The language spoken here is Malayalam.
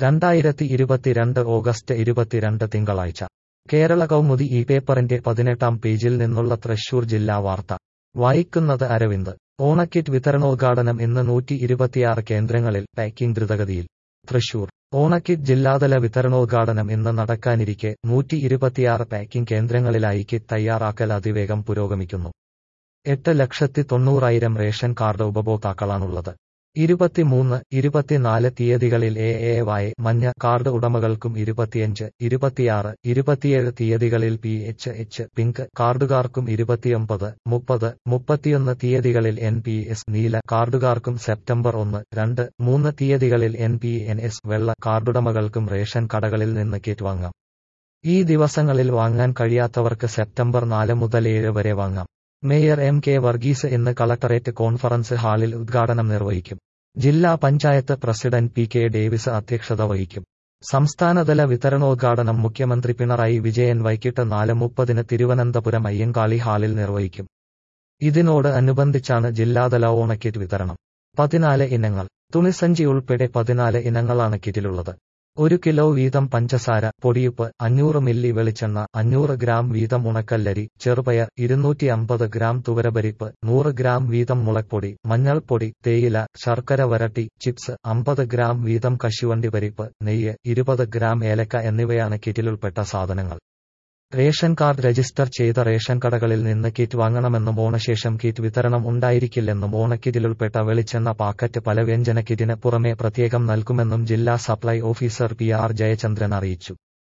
രണ്ടായിരത്തി ഇരുപത്തിരണ്ട് ഓഗസ്റ്റ് ഇരുപത്തിരണ്ട് തിങ്കളാഴ്ച കേരള കൗമുദി ഈ പേപ്പറിന്റെ പതിനെട്ടാം പേജിൽ നിന്നുള്ള തൃശൂർ ജില്ലാ വാർത്ത വായിക്കുന്നത് അരവിന്ദ് ഓണക്കിറ്റ് വിതരണോദ്ഘാടനം ഇന്ന് നൂറ്റി ഇരുപത്തിയാറ് കേന്ദ്രങ്ങളിൽ പാക്കിംഗ് ദ്രുതഗതിയിൽ തൃശൂർ ഓണക്കിറ്റ് ജില്ലാതല വിതരണോദ്ഘാടനം ഇന്ന് നടക്കാനിരിക്കെ നൂറ്റി ഇരുപത്തിയാറ് പാക്കിംഗ് കേന്ദ്രങ്ങളിലായി കിറ്റ് തയ്യാറാക്കൽ അതിവേഗം പുരോഗമിക്കുന്നു എട്ട് ലക്ഷത്തി തൊണ്ണൂറായിരം റേഷൻ കാർഡ് ഉപഭോക്താക്കളാണുള്ളത് ഇരുപത്തിമൂന്ന് ഇരുപത്തിനാല് തീയതികളിൽ എ എ വായ് മഞ്ഞ കാർഡ് ഉടമകൾക്കും ഇരുപത്തിയഞ്ച് ഇരുപത്തിയാറ് ഇരുപത്തിയേഴ് തീയതികളിൽ പി എച്ച് എച്ച് പിങ്ക് കാർഡുകാർക്കും ഇരുപത്തിയൊമ്പത് മുപ്പത് മുപ്പത്തിയൊന്ന് തീയതികളിൽ എൻ പി എസ് നീല കാർഡുകാർക്കും സെപ്റ്റംബർ ഒന്ന് രണ്ട് മൂന്ന് തീയതികളിൽ എൻ പി എൻ എസ് വെള്ള കാർഡുടമകൾക്കും റേഷൻ കടകളിൽ നിന്ന് കിറ്റ് വാങ്ങാം ഈ ദിവസങ്ങളിൽ വാങ്ങാൻ കഴിയാത്തവർക്ക് സെപ്റ്റംബർ നാല് മുതൽ ഏഴ് വരെ വാങ്ങാം മേയർ എം കെ വർഗീസ് ഇന്ന് കളക്ടറേറ്റ് കോൺഫറൻസ് ഹാളിൽ ഉദ്ഘാടനം നിർവഹിക്കും ജില്ലാ panchayat president P K Davis അധ്യക്ഷത വഹിക്കും സംസ്ഥാനതല വിതരണോദ്ഘാടനം മുഖ്യമന്ത്രി പിണറായി വിജയൻ വൈകിട്ട് നാല് മുപ്പതിന് തിരുവനന്തപുരം അയ്യങ്കാളി ഹാളിൽ നിർവഹിക്കും ഇതിനോട് അനുബന്ധിച്ചാണ് ജില്ലാതല ഓണക്കിറ്റ് വിതരണം പതിനാല് ഇനങ്ങൾ തുണിസഞ്ചി ഉൾപ്പെടെ പതിനാല് ഇനങ്ങളാണ് കിറ്റിലുള്ളത് ഒരു കിലോ വീതം പഞ്ചസാര പൊടിയുപ്പ് അഞ്ഞൂറ് മില്ലി വെളിച്ചെണ്ണ അഞ്ഞൂറ് ഗ്രാം വീതം ഉണക്കല്ലരി ചെറുപയർ ഇരുന്നൂറ്റി അമ്പത് ഗ്രാം തുവരപരിപ്പ് നൂറ് ഗ്രാം വീതം മുളക്പൊടി മഞ്ഞൾപ്പൊടി തേയില ശർക്കര വരട്ടി ചിപ്സ് അമ്പത് ഗ്രാം വീതം കശുവണ്ടി പരിപ്പ് നെയ്യ് ഇരുപത് ഗ്രാം ഏലക്ക എന്നിവയാണ് കിറ്റിലുൾപ്പെട്ട സാധനങ്ങൾ റേഷൻ കാർഡ് രജിസ്റ്റർ ചെയ്ത റേഷൻ കടകളിൽ നിന്ന് കിറ്റ് വാങ്ങണമെന്നും ഓണശേഷം കിറ്റ് വിതരണം ഉണ്ടായിരിക്കില്ലെന്നും ഓണക്കിറ്റിലുൾപ്പെട്ട വെളിച്ചെണ്ണ പാക്കറ്റ് പല വ്യഞ്ജന കിറ്റിന് പുറമെ പ്രത്യേകം നൽകുമെന്നും ജില്ലാ supply officer P R Jayachandran അറിയിച്ചു